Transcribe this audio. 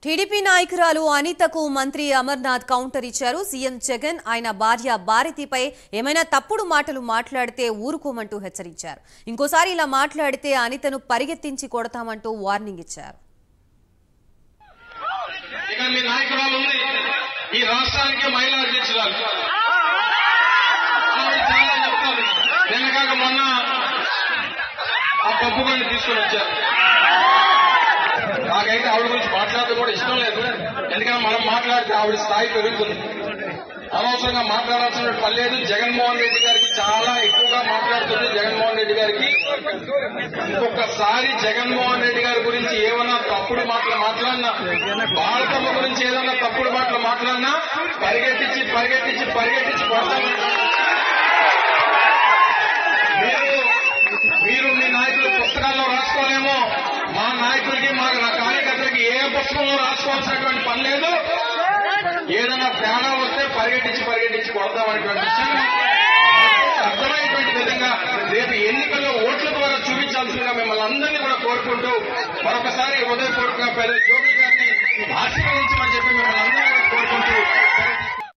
TDP నాయకురాలు అనితకు మంత్రి అమర్నాథ్ కౌంటర్ ఇచ్చారు సీఎం జగన్ ఆయన భార్య భారతిపై ఏమైనా తప్పుడు మాటలు మాట్లాడితే ఊరుకోమంటూ హెచ్చరించారు ఇంకోసారి ఇలా మాట్లాడితే అనితను పరిగెత్తించి కొడతామంటూ వార్నింగ్ ఇచ్చారు ఇక మీ నాయకురాలు ఉంది ఈ రాష్ట్రానికి మహిళా అధ్యక్షురాలు ఆవిడ చాలా చెప్తారు నిన్నగాక మొన్న ఆ పప్పు బండి తీసుకొని వచ్చారు నాకైతే ఆవిడ గురించి మాట్లాడడం కూడా ఇష్టం లేదు ఎందుకంటే మనం మాట్లాడితే ఆవిడ స్థాయి పెరుగుతుంది అనవసరంగా మాట్లాడాల్సిన పని లేదు జగన్మోహన్ రెడ్డి గారికి చాలా ఎక్కువగా మాట్లాడుతుంది జగన్మోహన్ రెడ్డి గారికి ఇంకొకసారి జగన్మోహన్ రెడ్డి గారి గురించి ఏమన్నా తప్పుడు మాటలు మాట్లాడినా భారతమ్మ గురించి ఏదన్నా తప్పుడు మాటలు మాట్లాడినా పరిగెట్టించి పరిగెట్టించి పరిగెట్టించి కొడతాను మీరు మీరు మీ నాయకులు పుస్తకాల్లో రాసుకోలేమో మా నాయకులకి మా నా కార్యకర్తలకి ఏ పుస్తకంలో రాసుకోవాల్సినటువంటి పని లేదు ఏదైనా తేడా వస్తే పరిగెట్టించి పరిగెట్టించి కొడతామనేటువంటి విషయాన్ని అర్థమయ్యేటువంటి విధంగా రేపు ఎన్నికల్లో ఓట్ల ద్వారా చూపించాల్సిందిగా మిమ్మల్ని అందరినీ కూడా కోరుకుంటూ మరొకసారి హృదయపూర్వకంగా పేద జోగి గారిని ఆశీర్వదించమని చెప్పి మిమ్మల్ని అందరినీ